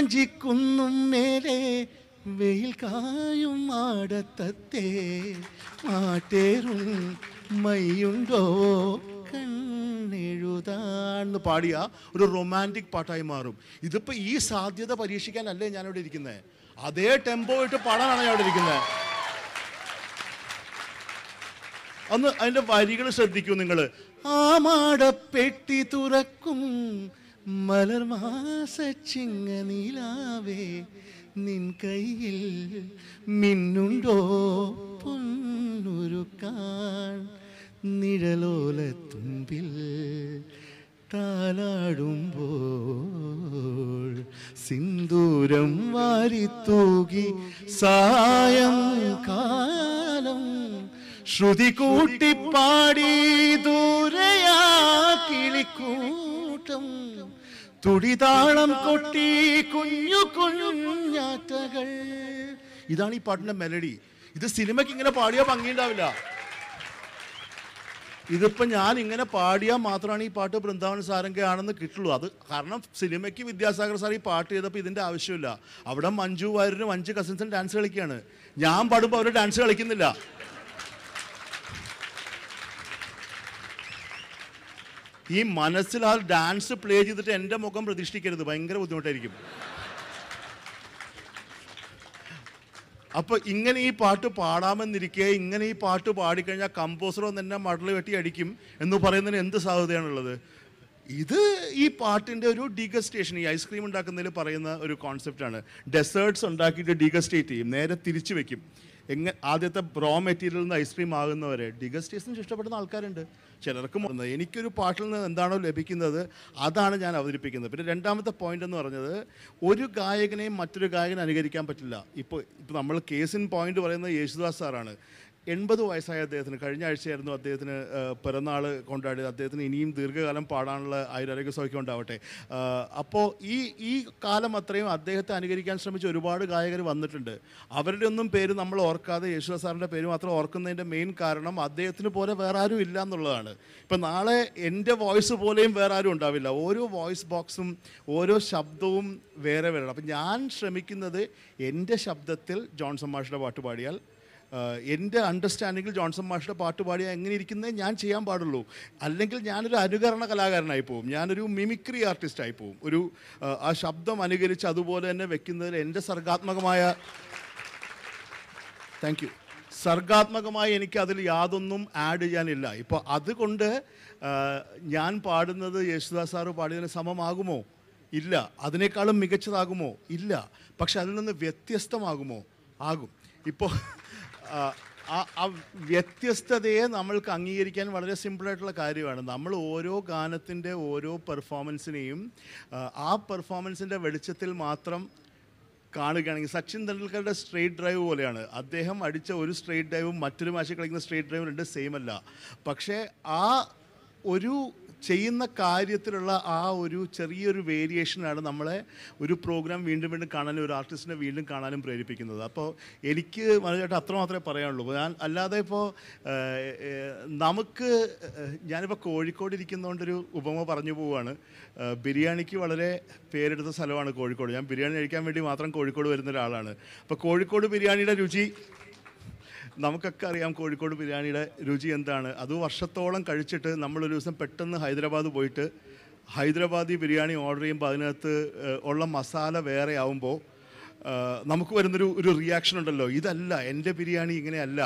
കാഞ്ചിക്കുന്നും മേലെ വെയിൽ കായും മാടത്തത്തെ മാറ്റേറും മയ്യുണ്ടോ കണ്ണെഴുതാന്ന് പാടിയ ഒരു റൊമാൻറ്റിക് പാട്ടായി മാറും ഇതിപ്പോൾ ഈ സാധ്യത പരീക്ഷിക്കാനല്ലേ ഞാനിവിടെ ഇരിക്കുന്നത് അതേ ടെമ്പോ ഇട്ട് പാടാനാണ് ഞാൻ ഇവിടെ ഇരിക്കുന്നത് അന്ന് അതിന്റെ വരികൾ ശ്രദ്ധിക്കൂ നിങ്ങൾ ആ മാടപ്പെട്ടി തുറക്കും മലർമാസ ചിങ്ങനീലാവേ നിൻ കയ്യിൽ മിന്നുണ്ടോ പൊന്നുരുക്കാൻ നിഴലോല തുമ്പിൽ താലാടുമ്പോൾ സിന്ദൂരം വാരിത്തൂകി സായം കാലം ശ്രുതി കൂട്ടി പാടി ദൂരയാ കിളിക്കൂട്ടം തുടിതാളം കൊട്ടി കുഞ്ഞു കുഞ്ഞാറ്റകൾ ഇതാണ് ഈ പാട്ടിന്റെ മെലഡി ഇത് സിനിമയ്ക്ക് ഇങ്ങനെ പാടിയാൽ ഭംഗിയുണ്ടാവില്ല ഇതിപ്പോ ഞാൻ ഇങ്ങനെ പാടിയാൽ മാത്രമാണ് ഈ പാട്ട് ബൃന്ദാവൻ സാരംഗയാണെന്ന് കിട്ടുള്ളൂ അത് കാരണം സിനിമയ്ക്ക് വിദ്യാസാഗർ സാർ ഈ പാട്ട് ചെയ്തപ്പോൾ ഇതിന്റെ ആവശ്യമില്ല അവിടെ മഞ്ജു വാര്യരും അഞ്ച് കസിൻസും ഡാൻസ് കളിക്കുകയാണ് ഞാൻ പാടുമ്പോൾ അവർ ഡാൻസ് കളിക്കുന്നില്ല ഈ മനസ്സിൽ ആ ഡാൻസ് പ്ലേ ചെയ്തിട്ട് എൻ്റെ മുഖം പ്രതീക്ഷിക്കരുത് ഭയങ്കര ബുദ്ധിമുട്ടായിരിക്കും അപ്പൊ ഇങ്ങനെ ഈ പാട്ട് പാടാമെന്നിരിക്കെ ഇങ്ങനെ ഈ പാട്ട് പാടിക്കഴിഞ്ഞാൽ കമ്പോസർ ഒന്ന് എന്നെ മടൽ വെട്ടി അടിക്കും എന്ന് പറയുന്നതിന് എന്ത് സാധ്യതയാണുള്ളത് ഇത് ഈ പാട്ടിൻ്റെ ഒരു ഡീഗസ്റ്റേഷൻ ഈ ഐസ്ക്രീം ഉണ്ടാക്കുന്നതിൽ പറയുന്ന ഒരു കോൺസെപ്റ്റാണ് ഡെസേർട്സ് ഉണ്ടാക്കിയിട്ട് ഡീഗസ്റ്റേറ്റ് ചെയ്യും നേരെ തിരിച്ചു വെക്കും എങ്ങനെ ആദ്യത്തെ റോ മെറ്റീരിയലിൽ നിന്ന് ഐസ്ക്രീം ആകുന്നവരെ ഡിഗസ്റ്റേഷൻ ഇഷ്ടപ്പെടുന്ന ആൾക്കാരുണ്ട് ചിലർക്ക് മ- എനിക്കൊരു പാട്ടിൽ നിന്ന് എന്താണോ ലഭിക്കുന്നത് അതാണ് ഞാൻ അവതരിപ്പിക്കുന്നത് പിന്നെ രണ്ടാമത്തെ പോയിന്റ് എന്ന് പറഞ്ഞത് ഒരു ഗായകനെയും മറ്റൊരു ഗായകനെ അനുകരിക്കാൻ പറ്റില്ല ഇപ്പോൾ ഇപ്പോൾ നമ്മൾ കേസിൻ പോയിന്റ് പറയുന്നത് യേശുദാസ് സാറാണ് എൺപത് വയസ്സായ അദ്ദേഹത്തിന് കഴിഞ്ഞ ആഴ്ചയായിരുന്നു അദ്ദേഹത്തിന് ആ, പിറന്നാൾ കൊണ്ടാടിയത് അദ്ദേഹത്തിന് ഇനിയും ദീർഘകാലം പാടാനുള്ള ആയുരാരോഗ്യ സൗഖ്യം ഉണ്ടാവട്ടെ അപ്പോൾ ഈ ഈ കാലം അത്രയും അദ്ദേഹത്തെ അനുകരിക്കാൻ ശ്രമിച്ച ഒരുപാട് ഗായകർ വന്നിട്ടുണ്ട് അവരുടെ ഒന്നും പേര് നമ്മൾ ഓർക്കാതെ യേശുദാസ് സാറിൻ്റെ പേര് മാത്രം ഓർക്കുന്നതിൻ്റെ മെയിൻ കാരണം അദ്ദേഹത്തിന് പോലെ വേറെ ആരും ഇല്ല എന്നുള്ളതാണ് ഇപ്പം നാളെ എൻ്റെ വോയിസ് പോലെയും വേറെ ആരും ഉണ്ടാവില്ല ഓരോ വോയിസ് ബോക്സും ഓരോ ശബ്ദവും വേറെ വേറെ അപ്പം ഞാൻ ശ്രമിക്കുന്നത് എൻ്റെ ശബ്ദത്തിൽ ജോൺസൺ മാഷിൻ്റെ പാട്ട് പാടിയാൽ ആഹ് എൻ്റെ അണ്ടർസ്റ്റാൻഡിങ്ങിൽ ജോൺസൺ മാഷിൻ്റെ പാട്ട് പാടിയാൽ എങ്ങനെ ഇരിക്കുന്നേ ഞാൻ ചെയ്യാൻ പാടുള്ളൂ അല്ലെങ്കിൽ ഞാനൊരു അനുകരണ കലാകാരനായി പോകും ഞാനൊരു മിമിക്രി ആർട്ടിസ്റ്റായി പോകും ഒരു ആഹ് ആ ശബ്ദം അനുകരിച്ച് അതുപോലെ തന്നെ വെക്കുന്നതിൽ എൻ്റെ സർഗാത്മകമായ താങ്ക് യു സർഗാത്മകമായി എനിക്ക് അതിൽ യാതൊന്നും ആഡ് ചെയ്യാനില്ല ഇപ്പോൾ അതുകൊണ്ട് ആഹ് ഞാൻ പാടുന്നത് യേശുദാസ് സാറ് പാടിയതിന് സമമാകുമോ ഇല്ല അതിനേക്കാളും മികച്ചതാകുമോ ഇല്ല പക്ഷെ അതിൽ നിന്ന് വ്യത്യസ്തമാകുമോ ആകും ഇപ്പോൾ ആ ആ വ്യത്യസ്തതയെ നമ്മൾക്ക് അംഗീകരിക്കാൻ വളരെ സിമ്പിളായിട്ടുള്ള കാര്യമാണ് നമ്മൾ ഓരോ ഗാനത്തിൻ്റെ ഓരോ പെർഫോമൻസിനെയും ആ, ആ പെർഫോമൻസിൻ്റെ വെളിച്ചത്തിൽ മാത്രം കാണുകയാണെങ്കിൽ സച്ചിൻ തെണ്ടുൽക്കറുടെ സ്ട്രേറ്റ് ഡ്രൈവ് പോലെയാണ് അദ്ദേഹം അടിച്ച ഒരു സ്ട്രേറ്റ് ഡ്രൈവും മറ്റൊരു മാച്ചിൽ കളിക്കുന്ന സ്ട്രേറ്റ് ഡ്രൈവും രണ്ട് സെയിം അല്ല പക്ഷേ ആ ഒരു ചെയ്യുന്ന കാര്യത്തിലുള്ള ആ ഒരു ചെറിയൊരു വേരിയേഷനാണ് നമ്മളെ ഒരു പ്രോഗ്രാം വീണ്ടും വീണ്ടും കാണാനും ഒരു ആർട്ടിസ്റ്റിനെ വീണ്ടും കാണാനും പ്രേരിപ്പിക്കുന്നത് അപ്പോൾ എനിക്ക് മനോജേട്ടാ അത്ര മാത്രമേ പറയാനുള്ളൂ ഞാൻ അല്ലാതെ ഇപ്പോൾ നമുക്ക് ഏഹ്, ഞാനിപ്പോൾ കോഴിക്കോട് ഇരിക്കുന്നതുകൊണ്ടൊരു ഉപമ പറഞ്ഞു പോവുകയാണ് ഏഹ്, ബിരിയാണിക്ക് വളരെ പേരെടുത്ത സ്ഥലമാണ് കോഴിക്കോട് ഞാൻ ബിരിയാണി കഴിക്കാൻ വേണ്ടി മാത്രം കോഴിക്കോട് വരുന്ന ഒരാളാണ് അപ്പോൾ കോഴിക്കോട് ബിരിയാണിയുടെ രുചി നമുക്കൊക്കെ അറിയാം കോഴിക്കോട് ബിരിയാണിയുടെ രുചി എന്താണ് അത് വർഷത്തോളം കഴിച്ചിട്ട് നമ്മളൊരു ദിവസം പെട്ടെന്ന് ഹൈദരാബാദ് പോയിട്ട് ഹൈദരാബാദി ബിരിയാണി ഓർഡർ ചെയ്യുമ്പോൾ അതിനകത്ത് ഏഹ്, ഉള്ള മസാല വേറെ ആവുമ്പോൾ ഏഹ്, നമുക്ക് വരുന്നൊരു ഒരു റിയാക്ഷൻ ഉണ്ടല്ലോ ഇതല്ല എൻ്റെ ബിരിയാണി ഇങ്ങനെയല്ല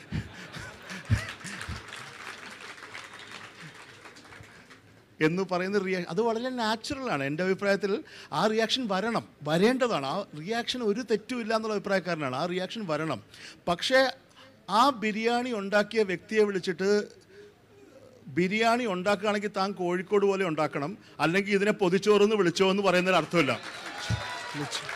എന്ന് പറയുന്ന റിയാക്ഷൻ അത് വളരെ നാച്ചുറലാണ് എൻ്റെ അഭിപ്രായത്തിൽ ആ റിയാക്ഷൻ വരണം വരേണ്ടതാണ് ആ റിയാക്ഷൻ ഒരു തെറ്റും ഇല്ല എന്നുള്ള അഭിപ്രായക്കാരനാണ് ആ റിയാക്ഷൻ വരണം പക്ഷേ ആ ബിരിയാണി ഉണ്ടാക്കിയ വ്യക്തിയെ വിളിച്ചിട്ട് ബിരിയാണി ഉണ്ടാക്കുകയാണെങ്കിൽ താൻ കോഴിക്കോട് പോലെ ഉണ്ടാക്കണം അല്ലെങ്കിൽ ഇതിനെ പൊതിച്ചോറെന്ന് വിളിച്ചോ എന്ന് പറയുന്നതിന് അർത്ഥമില്ല വിളിച്ചു